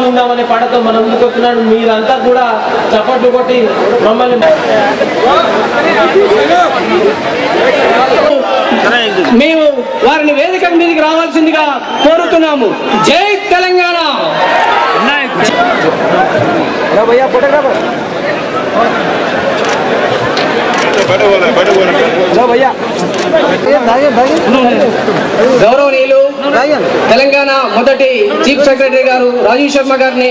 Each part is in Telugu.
ఉందామనే పాటతో మన ముందుకు వస్తున్నాడు మీరంతా కూడా చప్పట్లు కొట్టి మమ్మల్ని మేము వారిని వేదిక మీదకి రావాల్సిందిగా కోరుతున్నాము జై తెలంగాణ గౌరవనీయులు తెలంగాణ మొదటి చీఫ్ సెక్రటరీ గారు రాజీవ్ శర్మ గారిని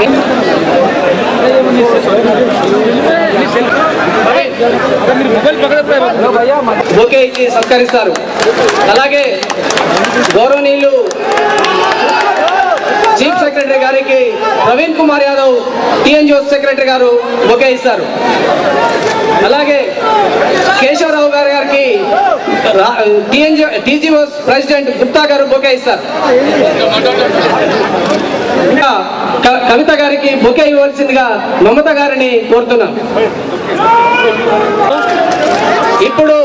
ఓకే ఇచ్చి సత్కరిస్తారు అలాగే గౌరవనీయులు చీఫ్ సెక్రటరీ గారికి ప్రవీణ్ కుమార్ యాదవ్ టిఎన్జిఓ సెక్రటరీ గారు బొకే ఇస్తారు అలాగే కేశవరావు గారి గారికి టిఎన్జిఓ టీజీఓ ప్రెసిడెంట్ గుప్తా గారు బొకే ఇస్తారు ఇంకా క- కవిత గారికి బొకే ఇవ్వాల్సిందిగా మమత గారిని కోరుతున్నాం ఇప్పుడు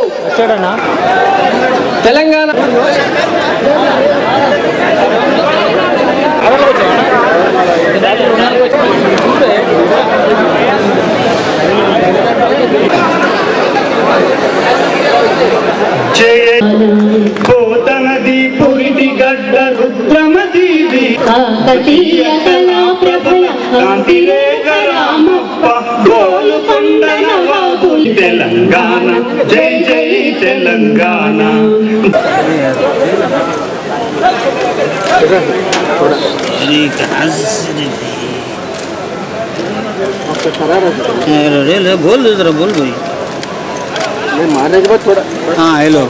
తెలంగాణ పోతనది పురిటి గడ్డ రుద్రమదీది కాకతీయ కళా ప్రబల కాంతి రేఖ రామప్ప గోలు కొండన వాగులు తెలంగాణ జై జై తెలంగాణ अरे ले बोल दे जरा बोल भाई मारने के बाद थोड़ा हाँ हेलो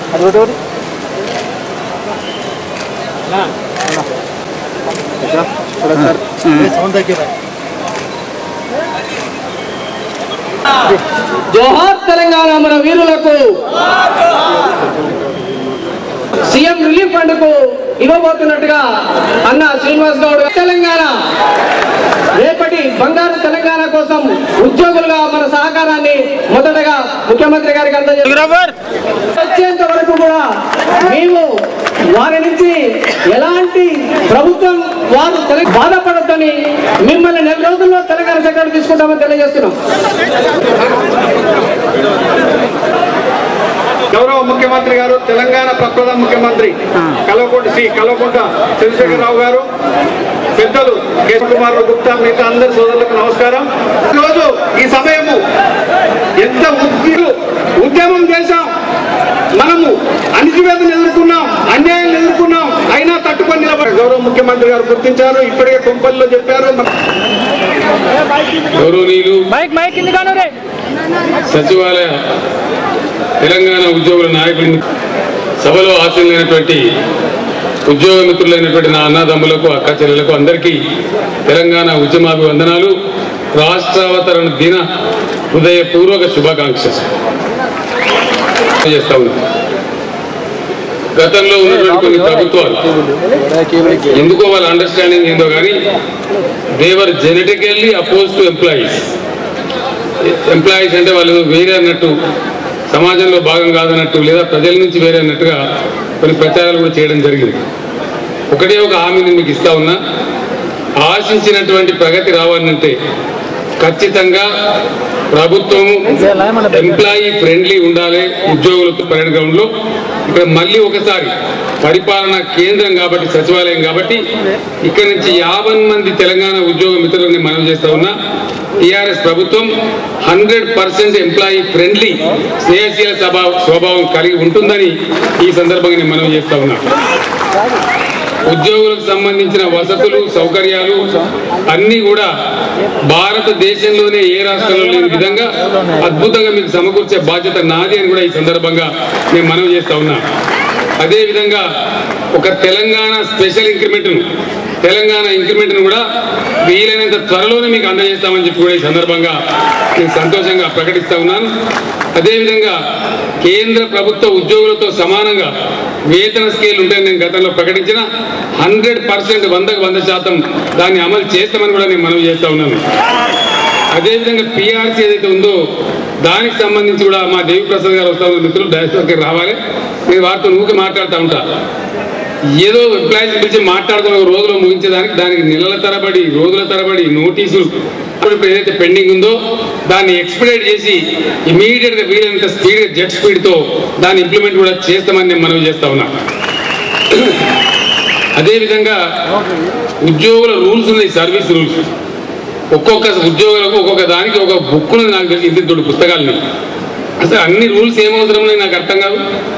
थोड़ा सर साउंड देखिए भाई జోహార్ తెలంగాణ మన వీరులకు సీఎం రిలీఫ్ ఫండ్ కు ఇవ్వబోతున్నట్టుగా అన్న శ్రీనివాస్ గౌడ్ తెలంగాణ రేపటి బంగారు తెలంగాణ కోసం ఉద్యోగులుగా మన సహకారాన్ని మొదటగా ముఖ్యమంత్రి గారికి అందజేస్తారు వచ్చేంత వరకు కూడా మేము వారి నుంచి ఎలాంటి ప్రభుత్వం వారు తెల- బాధపడద్దని మిమ్మల్ని నెల రోజుల్లో తెలంగాణ సెక్రటరీ తీసుకుంటామని తెలియజేస్తున్నాం గౌరవ ముఖ్యమంత్రి గారు తెలంగాణ ప్రప్రథమ ముఖ్యమంత్రి కల్వకుంట శ్రీ కల్వకుంట చంద్రశేఖరరావు గారు పెద్దలు కేశవ కుమార్ గుప్తా మిగతా అందరి సోదరులకు నమస్కారం ఈరోజు ఈ సమయము ఎంత ఉద్యు ఉద్యమం చేశాం మనము అణిచివేతను ఎదుర్కొన్నాం అన్యాయం ఎదుర్కొన్నాం అయినా తట్టుకొని నిలబడి గౌరవ ముఖ్యమంత్రి గారు గుర్తించారు ఇప్పటికే కుంపల్లో చెప్పారు గౌరవనీయులు సచివాలయ తెలంగాణ ఉద్యోగుల నాయకులు సభలో ఆశీనులైనటువంటి ఉద్యోగ మిత్రులైనటువంటి నా అన్నదమ్ములకు అక్క చెల్లెలకు అందరికీ తెలంగాణ ఉద్యమాభివందనాలు రాష్ట్రావతరణ దిన హృదయపూర్వక శుభాకాంక్షలు చేస్తా ఉన్నాం గతంలో ఉన్నటువంటి కొన్ని ప్రభుత్వాలు ఎందుకో వాళ్ళ అండర్స్టాండింగ్ ఏందో కానీ they're genetically oppose to employees employees అంటే వాళ్ళు వేరే అన్నట్టు సమాజంలో భాగం కాదన్నట్టు లేదా ప్రజల నుంచి వేరే అన్నట్టుగా కొన్ని ప్రచారాలు కూడా చేయడం జరిగింది ఒకటే ఒక హామీని మీకు ఇస్తా ఉన్నా ఆశించినటువంటి ప్రగతి రావాలంటే ఖచ్చితంగా ప్రభుత్వం ఎంప్లాయీ ఫ్రెండ్లీ ఉండాలి ఉద్యోగులకు పర్యటన గ్రౌండ్లో ఇక్కడ మళ్ళీ ఒకసారి పరిపాలన కేంద్రం కాబట్టి సచివాలయం కాబట్టి ఇక్కడ నుంచి యాభై మంది తెలంగాణ ఉద్యోగ మిత్రులని మనం చేస్తా ఉన్నా టిఆర్ఎస్ ప్రభుత్వం హండ్రెడ్ పర్సెంట్ ఎంప్లాయీ ఫ్రెండ్లీ స్నేహశీల స్వభావ స్వభావం కలిగి ఉంటుందని ఈ సందర్భంగా నేను మనం చేస్తా ఉన్నా ఉద్యోగులకు సంబంధించిన వసతులు సౌకర్యాలు అన్నీ కూడా భారతదేశంలోనే ఏ రాష్ట్రంలో లేని విధంగా అద్భుతంగా మీకు సమకూర్చే బాధ్యత నాది అని కూడా ఈ సందర్భంగా నేను మనవి చేస్తా ఉన్నా అదేవిధంగా ఒక తెలంగాణ స్పెషల్ ఇంక్రిమెంట్ను తెలంగాణ ఇంక్రిమెంట్ను కూడా వీలైనంత త్వరలోనే మీకు అందజేస్తామని చెప్పి కూడా ఈ సందర్భంగా నేను సంతోషంగా ప్రకటిస్తా ఉన్నాను అదేవిధంగా కేంద్ర ప్రభుత్వ ఉద్యోగులతో సమానంగా వేతన స్కేల్ ఉంటాయని నేను గతంలో ప్రకటించిన హండ్రెడ్ పర్సెంట్ వందకు వంద శాతం దాన్ని అమలు చేస్తామని కూడా నేను మనవి చేస్తా ఉన్నాను అదేవిధంగా పిఆర్సీ ఏదైతే ఉందో దానికి సంబంధించి కూడా మా దేవి ప్రసాద్ గారు వస్తా ఉన్నారు మిత్రులు డైరెక్టర్కి రావాలి నేను వారితో ఊరికి మాట్లాడుతూ ఉంటా ఏదో ఎంప్లాయీస్ పిలిచి మాట్లాడుకుని ఒక రోజులో ముగించేదానికి దానికి నెలల తరబడి రోజుల తరబడి నోటీసులు ఇప్పుడు ఇప్పుడు ఏదైతే పెండింగ్ ఉందో దాన్ని ఎక్స్పెడైట్ చేసి ఇమీడియట్ గా వీలైనంత స్పీడ్ జెట్ స్పీడ్ తో దాన్ని ఇంప్లిమెంట్ కూడా చేస్తామని నేను మనవి చేస్తా ఉన్నా అదేవిధంగా ఉద్యోగుల రూల్స్ ఉన్నాయి సర్వీస్ రూల్స్ ఒక్కొక్క ఉద్యోగులకు ఒక్కొక్క దానికి ఒక బుక్ ఉన్నది నాకు తెలిసి ఇంటి తోడు పుస్తకాలని అసలు అన్ని రూల్స్ ఏమవసరం ఉన్నాయి నాకు అర్థం కాదు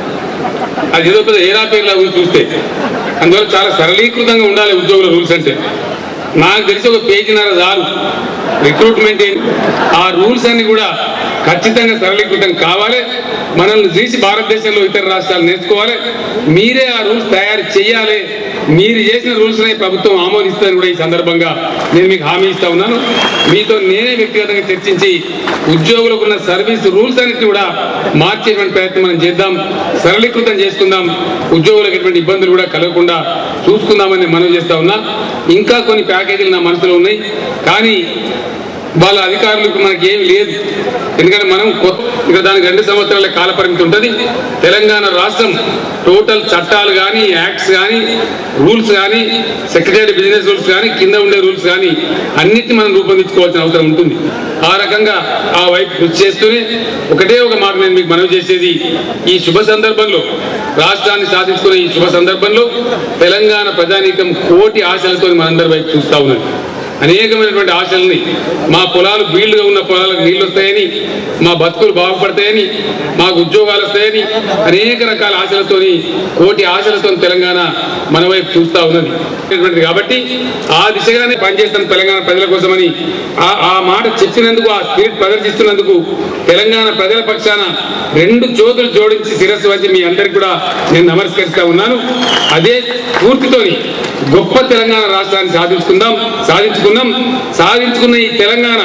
అది ఏదో పెద్ద ఏరా పేర్లా ఉంది చూస్తే అందువల్ల చాలా సరళీకృతంగా ఉండాలి ఉద్యోగుల రూల్స్ అంటే నాకు తెలిసి ఒక పేజీన్నర చాలు రిక్రూట్మెంట్ ఏంటి? ఆ రూల్స్ అన్ని కూడా ఖచ్చితంగా సరళీకృతం కావాలి మనల్ని చూసి భారతదేశంలో ఇతర రాష్ట్రాలు నేర్చుకోవాలి మీరే ఆ రూల్స్ తయారు చేయాలి మీరు చేసిన రూల్స్ ప్రభుత్వం ఆమోదిస్తుందని కూడా ఈ సందర్భంగా నేను మీకు హామీ ఇస్తా ఉన్నాను మీతో నేనే వ్యక్తిగతంగా చర్చించి ఉద్యోగులకు ఉన్న సర్వీస్ రూల్స్ అన్నిటిని కూడా మార్చేటువంటి ప్రయత్నం మనం చేద్దాం సరళీకృతం చేసుకుందాం ఉద్యోగులకు ఎటువంటి ఇబ్బందులు కూడా కలగకుండా చూసుకుందామని మనవి చేస్తా ఉన్నా ఇంకా కొన్ని ప్యాకేజీలు నా మనసులో ఉన్నాయి కానీ వాళ్ళ అధికారులకు మనకి ఏమి లేదు ఎందుకంటే మనం కొత్త ఇక దానికి రెండు సంవత్సరాల కాల పరిమితి ఉంటుంది తెలంగాణ రాష్ట్రం టోటల్ చట్టాలు కానీ యాక్ట్స్ కానీ రూల్స్ కానీ సెక్రటరీ బిజినెస్ రూల్స్ కానీ కింద ఉండే రూల్స్ కానీ అన్నిటిని మనం రూపొందించుకోవాల్సిన అవసరం ఉంటుంది ఆ రకంగా ఆ వైపు కృషి చేస్తూనే ఒకటే ఒక మాట నేను మీకు మనవి చేసేది ఈ శుభ సందర్భంలో రాష్ట్రాన్ని సాధించుకునే ఈ శుభ సందర్భంలో తెలంగాణ ప్రజానీకం కోటి ఆశలతో మనందరి వైపు చూస్తా ఉన్నది అనేకమైనటువంటి ఆశల్ని మా పొలాలు బీళ్లుగా ఉన్న పొలాలకు నీళ్లు వస్తాయని మా బతుకులు బాగుపడతాయని మాకు ఉద్యోగాలు వస్తాయని అనేక రకాల ఆశలతోని కోటి ఆశలతో తెలంగాణ మన వైపు చూస్తా ఉన్నది ఇటువంటిది కాబట్టి ఆ దిశగానే పనిచేస్తాం తెలంగాణ ప్రజల కోసమని ఆ ఆ మాట చెప్పినందుకు ఆ స్పిరిట్ ప్రదర్శిస్తున్నందుకు తెలంగాణ ప్రజల పక్షాన రెండు చేతులు జోడించి శిరస్సు వచ్చి మీ అందరికి కూడా నేను నమస్కరిస్తా ఉన్నాను అదే స్ఫూర్తితోని గొప్ప తెలంగాణ రాష్ట్రాన్ని సాధించుకుందాం సాధించుకుందాం సాధించుకున్న ఈ తెలంగాణ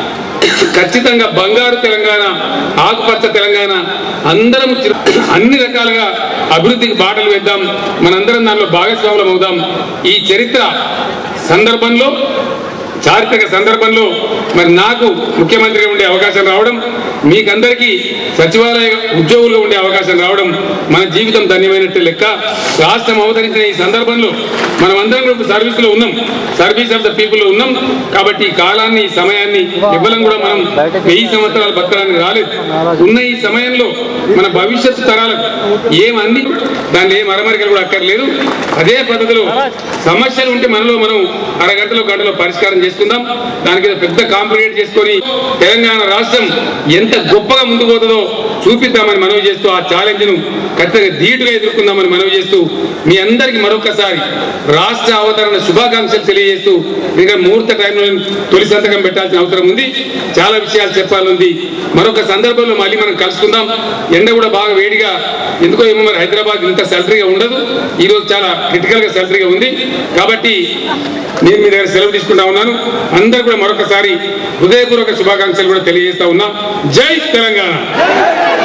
ఖచ్చితంగా బంగారు తెలంగాణ ఆకుపచ్చ తెలంగాణ అందరం చి- అన్ని రకాలుగా అభివృద్ధికి బాటలు వేద్దాం మనందరం దానిలో భాగస్వాములం అవుదాం ఈ చరిత్ర సందర్భంలో చారిత్రక సందర్భంలో మరి నాకు ముఖ్యమంత్రిగా ఉండే అవకాశం రావడం మీకందరికీ సచివాలయ ఉద్యోగులుగా ఉండే అవకాశం రావడం మన జీవితం ధన్యమైనట్టు లెక్క రాష్ట్రం అవతరించిన ఈ సందర్భంలో మనం అందరం కూడా ఇప్పుడు సర్వీస్ లో ఉన్నాం సర్వీస్ ఆఫ్ ద పీపుల్ లో ఉన్నాం కాబట్టి ఈ కాలాన్ని ఈ సమయాన్ని ఇవ్వడం కూడా మనం వెయ్యి సంవత్సరాలు బతకడానికి రాలేదు ఉన్న ఈ సమయంలో మన భవిష్యత్తు తరాలకు ఏం అంది దాన్ని ఏం అరమరికలు కూడా అక్కర్లేదు అదే పద్ధతిలో సమస్యలు ఉంటే మనలో మనం అరగంటలో గంటలో పరిష్కారం చేసుకుందాం దానికి ఏదో పెద్ద కాంప్లికేట్ చేసుకొని తెలంగాణ రాష్ట్రం ఎంత గొప్పగా ముందుకు పోతుందో చూపిద్దామని మనవి చేస్తూ ఆ ఛాలెంజ్ ను ఖచ్చితంగా ధీటుగా ఎదుర్కొందామని మనవి చేస్తూ మీ అందరికి మరొకసారి రాష్ట్ర అవతరణ శుభాకాంక్షలు తెలియజేస్తూ ఇంకా ముహూర్త టైంలో నేను తొలి సంతకం పెట్టాల్సిన అవసరం ఉంది చాలా విషయాలు చెప్పాలని మరొక సందర్భంలో మళ్ళీ మనం కలుసుకుందాం ఎండ కూడా బాగా వేడిగా ఎందుకో ఏమో మరి హైదరాబాద్ ఇంత సల్టరీగా ఉండదు ఈ రోజు చాలా క్రిటికల్ గా సల్టరీగా ఉంది కాబట్టి నేను మీ దగ్గర సెలవు తీసుకుంటా ఉన్నాను అందరు కూడా మరొకసారి హృదయపూర్వక శుభాకాంక్షలు కూడా తెలియజేస్తా ఉన్నా జై తెలంగాణ